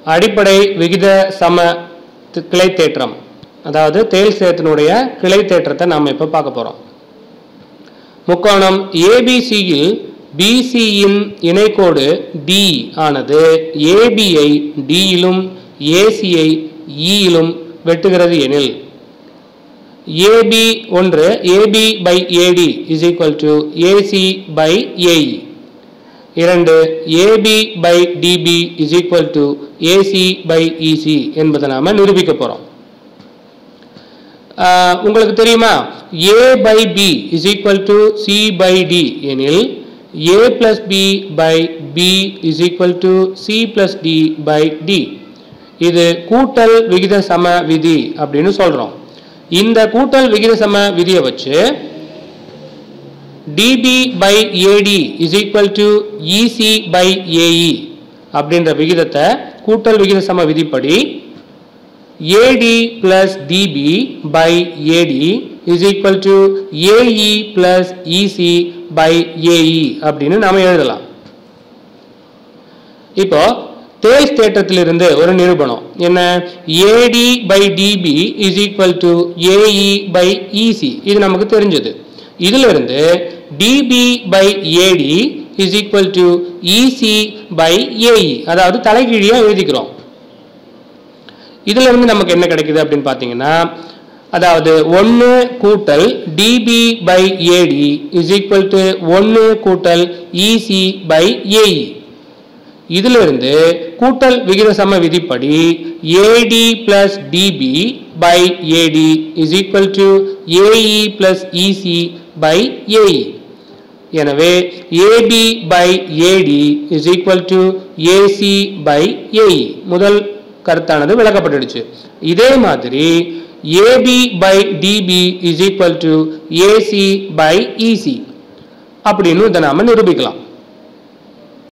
அடிப்படை விகித சம தி- கிளை தேற்றம் அதாவது தேல் சேத்தினுடைய கிளை தேற்றத்தை நாம் இப்போ பார்க்க போகிறோம் முக்கோணம் ஏபிசியில் பிசியின் இணைக்கோடு டி ஆனது ஏபியை டியிலும் ஏசியை ஈயிலும் வெட்டுகிறது எனில் ஏபி ஒன்று AB by AD is equal to AC by AE இரண்டு AB by DB is equal to AC by EC என்பதை நாம் நிரூபிக்க போகிறோம் உங்களுக்கு தெரியுமா A by B is equal to C by D எனில் A plus B by B is equal to C plus D by D இது கூட்டல் விகித சம விதி அப்படின்னு சொல்றோம் இந்த கூட்டல் விகித சம விதியை வச்சு DB by AD is equal to EC by AE அப்படின்ற விகிதத்தை கூட்டல் விகித சம விதிப்படி AD plus DB by AD is equal to AE plus EC by AE அப்படின்னு நாம எழுதலாம் இப்போ தேல்ஸ் தேற்றத்திலிருந்து ஒரு நிரூபணம் என்ன AD by DB is equal to AE by EC இது நமக்கு தெரிஞ்சது இதுல இருந்து DB by AD is equal to EC by AE அதாவது தலைகீழியா எழுதிக்கிறோம் இதுல இருந்து நமக்கு என்ன கிடைக்குது அப்படின்னு பார்த்தீங்கன்னா அதாவது ஒன்று கூட்டல் DB by AD is equal to ஒன்று கூட்டல் இசி பை ஏஇ இதுல இருந்து கூட்டல் விகித சம விதிப்படி AD plus DB by AD is equal to AE plus EC by AE எனவே AB by AD is equal to AC by AE முதல் கருத்தானது விளக்கப்பட்டுடுச்சு இதே மாதிரி AB by DB is equal to AC by EC அப்படின்னு இதை நாம நிரூபிக்கலாம்